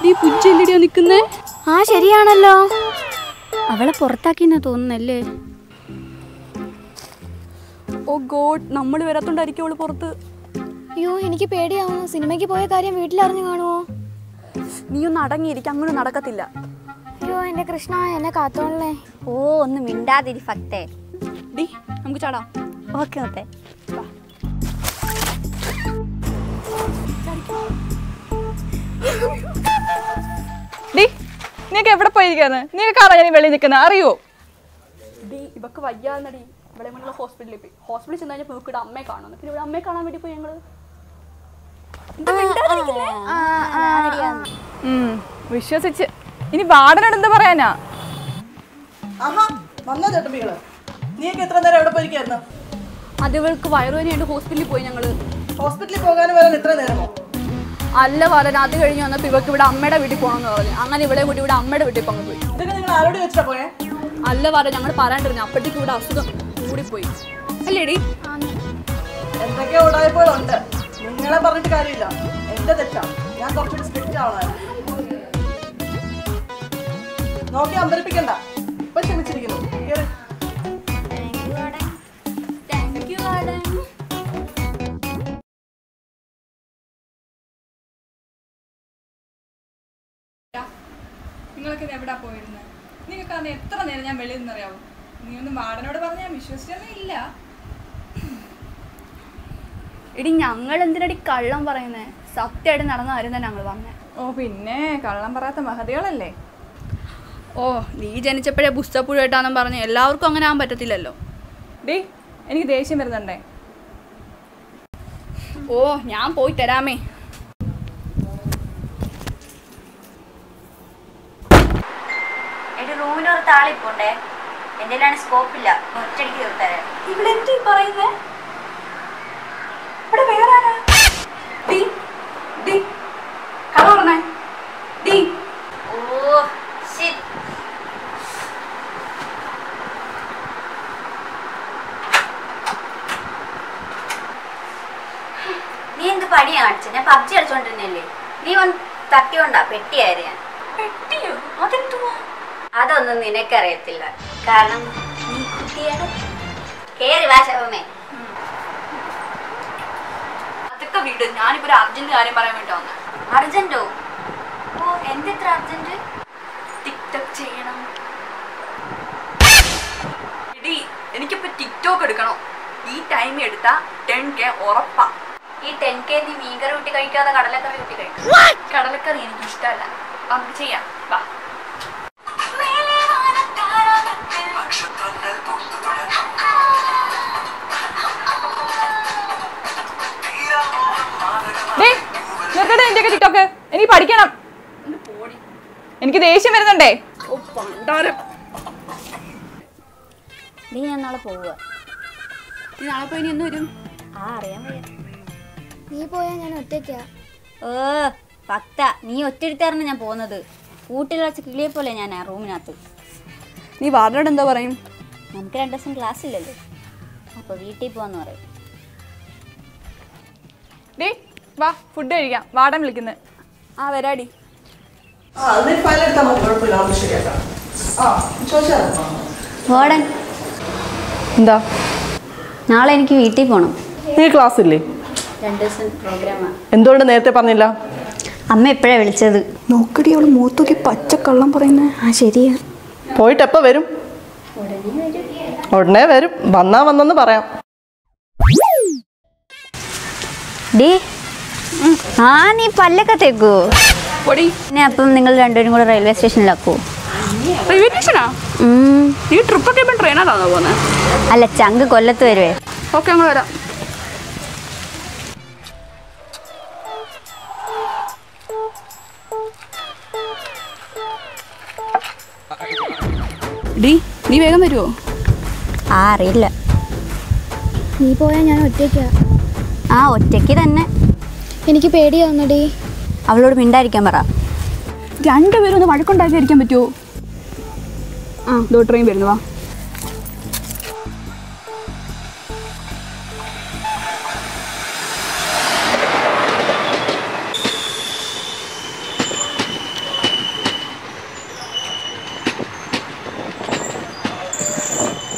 നീ പുജ്ജല്ലിടിയാ നിക്കുന്നേ ആ ശരിയാണല്ലോ അവളെ പുറത്താക്കിന്നാ തോന്നുന്നല്ലേ ഓ ഗോഡ് നമ്മൾ വരാത്തോണ്ടായിരിക്കും അവള് പുറത്ത് അയ്യോ എനിക്ക് പേടിയാവുന്നു സിനിമയ്ക്ക് പോയ കാര്യം വീട്ടിൽ അറിഞ്ഞു കാണുമോ നീ ഒന്ന് അടങ്ങിയിരിക്കും അങ്ങനെ നടക്കത്തില്ല അയ്യോ എന്റെ കൃഷ്ണ എന്നെ കാത്തോളേ ഓ ഒന്ന് മിണ്ടാതിരി ഫക്തേ ഡി നമുക്ക് ചാടാം ഓക്കെ ഓക്കെ ഡി നീക്ക് എവിടെ പോയിരിക്കാന്ന് നീക്ക് കാണാൻ ഞാൻ വെളിയിൽ നിൽക്കുന്നത് അറിയോ ഡി ഇവക്ക് വയ്യാന്നടി ഇവിടെ മറ്റുള്ള ഹോസ്പിറ്റലിൽ പോയി ഹോസ്പിറ്റലിൽ ചെന്ന് കഴിഞ്ഞപ്പോൾ ഇവക്ക് ഇവിടെ അമ്മയെ കാണുന്നു പിന്നെ ഇവിടെ അമ്മയെ കാണാൻ വേണ്ടി പോയി ഞങ്ങള് ഉം, വിശ്വസിച്ച് ഇനി വാർഡനോട് എന്താ പറയാനാ ആഹാ വന്നോ ചേട്ടമ്പികള് നീയൊക്കെ എത്ര നേരം എവിടെ പോയിരിക്കായിരുന്നു അത് ഇവൾക്ക് വയറുവേനയായിട്ട് ഹോസ്പിറ്റലിൽ പോയി ഞങ്ങള് ഹോസ്പിറ്റലിൽ പോകാനും വരാൻ ഇത്ര നേരമോ അല്ല പറഞ്ഞ അത് കഴിഞ്ഞ് വന്നപ്പോൾ ഇവക്ക് ഇവിടെ അമ്മയുടെ വീട്ടിൽ പോകണമെന്ന് പറഞ്ഞു അങ്ങനെ ഇവിടെ കൂടി ഇവിടെ അമ്മയുടെ വീട്ടിൽ പോകാൻ പോയി ഇതൊക്കെ നിങ്ങൾ ആരോട് വെച്ചിട്ടാ പോയേ അല്ല പറഞ്ഞ ഞങ്ങൾ പറയാണ്ടിരുന്നു അപ്പോഴത്തേക്ക് ഇവിടെ അസുഖം കൂടിപ്പോയി അല്ലേടി എന്തൊക്കെ ഉടായ്പകളുണ്ട് നിങ്ങളെ പറഞ്ഞിട്ട് കാര്യമില്ല എന്റെ തെറ്റാ ഞാൻ കുറച്ചുകൂടി സ്ട്രിക്റ്റ് ആവണമായിരുന്നു നോക്കി അമ്പരിപ്പിക്കണ്ട ഇപ്പൊ ക്ഷമിച്ചിരിക്കുന്നു കേറ്. നിങ്ങളൊക്കെ ഇത് എവിടാ പോയിരുന്നത് നിങ്ങൾക്ക് അന്ന് എത്ര നേരം ഞാൻ വെളിയിൽ നിന്നറിയാവോ നീ ഒന്നും വാർഡനോട് പറഞ്ഞ് ഞാൻ വിശ്വസിച്ചൊന്നും ഇല്ല എടി ഞങ്ങൾ എന്തിനടി കള്ളം പറയുന്നേ സത്യമായിട്ട് നടന്ന കാര്യം തന്നെ ഞങ്ങൾ പറഞ്ഞേ ഓ പിന്നെ കള്ളം പറയാത്ത മഹതികളല്ലേ ഓ നീ ജനിച്ചപ്പോഴേ പുസ്തകപ്പുഴായിട്ടാന്നും പറഞ്ഞ് എല്ലാവർക്കും അങ്ങനെ ആകാൻ പറ്റത്തില്ലല്ലോ ഡി എനിക്ക് ദേഷ്യം വരുന്നുണ്ടേ ഓ ഞാൻ പോയി തരാമേ എന്റെ റൂമിലൊരു താളിപ്പുണ്ടേ എന്റെയിലാണ് സ്കോപ്പില്ല ഒറ്റടിക്ക് തീർത്തരാം ഇവിടെ എന്ത് പറയുന്നേ ഇവിടെ വേറെ ആരാ ഡി ഡി കഥ പറഞ്ഞേ ഡി ഓ shit. നീ എന്ത് പണിയാ കാണിച്ചത് ഞാൻ പബ്ജി കളിച്ചോണ്ടിരുന്നല്ലേ നീ വന്ന് തട്ടിയോണ്ടാ പെട്ടിയായത് ഞാൻ പെട്ടിയോ അതെന്തുവാ അതൊന്നും നിനക്കറിയത്തില്ല കാരണം നീ കുട്ടിയാണ് കേറി വാ ശവമേ അതൊക്കെ വീട് ഞാനിപ്പോ ഒരു അർജന്റ് കാര്യം പറയാൻ വേണ്ടി വന്നേ അർജന്റോ ഓ എന്തിത്ര അർജന്റ് ടിക്ടോക്ക് ചെയ്യണം എടി എനിക്കിപ്പോ ടിക്ടോക്ക് എടുക്കണം ഈ ടൈം എടുത്താ ടെൻ കെ ഉറപ്പാ ഈ ടെൻ കെ നീ മീൻകറി കൂട്ടി കഴിക്കാതെ കടലക്കറി കൂട്ടി കഴിക്കും കടലക്കറി എനിക്ക് ഇഷ്ടമല്ല നമുക്ക് ചെയ്യാം വാ ഡേ നിർത്തട്ടെ എന്റെയൊക്കെ ടിക്ടോക്ക് എനിക്ക് പഠിക്കണം എനിക്ക് ദേഷ്യം വരുന്നുണ്ടേ ഓ പണ്ടാരം നീ ഞാൻ നാളെ പോവുക നീ നാളെ പോയി ഇനി എന്ന് വരും ആ അറിയാൻ വയ്യ നീ പോയാൽ ഞാൻ ഒറ്റയ്ക്കാ ഓ പക്ത നീ ഒറ്റരുത്താറാണ് ഞാൻ പോകുന്നത് കൂട്ടിൽ വെച്ച കിളിയെ പോലെ ഞാൻ ആ റൂമിനകത്ത് നീ വാർഡനോട് എന്താ പറയും നമുക്ക് രണ്ട് ദിവസം ക്ലാസ് ഇല്ലല്ലോ അപ്പോൾ വീട്ടിൽ പോവാന്ന് പറയും ഡേ വാ ഫുഡ് കഴിക്കാം വാടൻ വിളിക്കുന്നത് ആ വരാടി ആ അത് ഫയൽ എടുത്താൽ മതി കുഴപ്പമില്ല നമുക്ക് ശരിയാക്കാം ആ ചോദിച്ചാൽ ഓടൻ എന്താ നാളെ എനിക്ക് വീട്ടിൽ പോകണം നീ ക്ലാസ് ഇല്ലേ രണ്ട് ദിവസം പ്രോഗ്രാമാണ് എന്തുകൊണ്ട് നേരത്തെ പറഞ്ഞില്ല അമ്മ എപ്പോഴാണ് വിളിച്ചത് നോക്കടി അവള് മൂത്തൊക്കെ പച്ചക്കള്ളം പറയുന്നേ ആ ശരിയാ പോയിട്ട് എപ്പോൾ വരും ഉടനെ വരും വന്നാ വന്നെന്ന് പറയാം ഡേ ആ നീ പല്ലൊക്കെ തേക്കൂ പൊടി പിന്നെ അപ്പം നിങ്ങൾ രണ്ടുപേരും കൂടെ റെയിൽവേ സ്റ്റേഷനിലാക്കൂ റെയിൽവേ സ്റ്റേഷനാ ഉം. ഈ ട്രിപ്പൊക്കെ ഇപ്പം ട്രെയിനാണോ പോകുന്നത് അല്ല ചങ്ക് കൊല്ലത്ത് വരുവേ ഓക്കെ അങ്ങ് വരാം ഡി നീ വേഗം വരുമോ ആ അറിയില്ല നീ പോയാൽ ഞാൻ ഒറ്റയ്ക്കാ ആ ഒറ്റയ്ക്ക് തന്നെ എനിക്ക് പേടിയാവുന്നടി അവളോട് മിണ്ടായിരിക്കാൻ പറ രണ്ടുപേരും ഒന്ന് വഴക്കുണ്ടാക്കിയിരിക്കാൻ പറ്റുമോ ആ ദോ ട്രെയിൻ വരുന്നു വാ ആ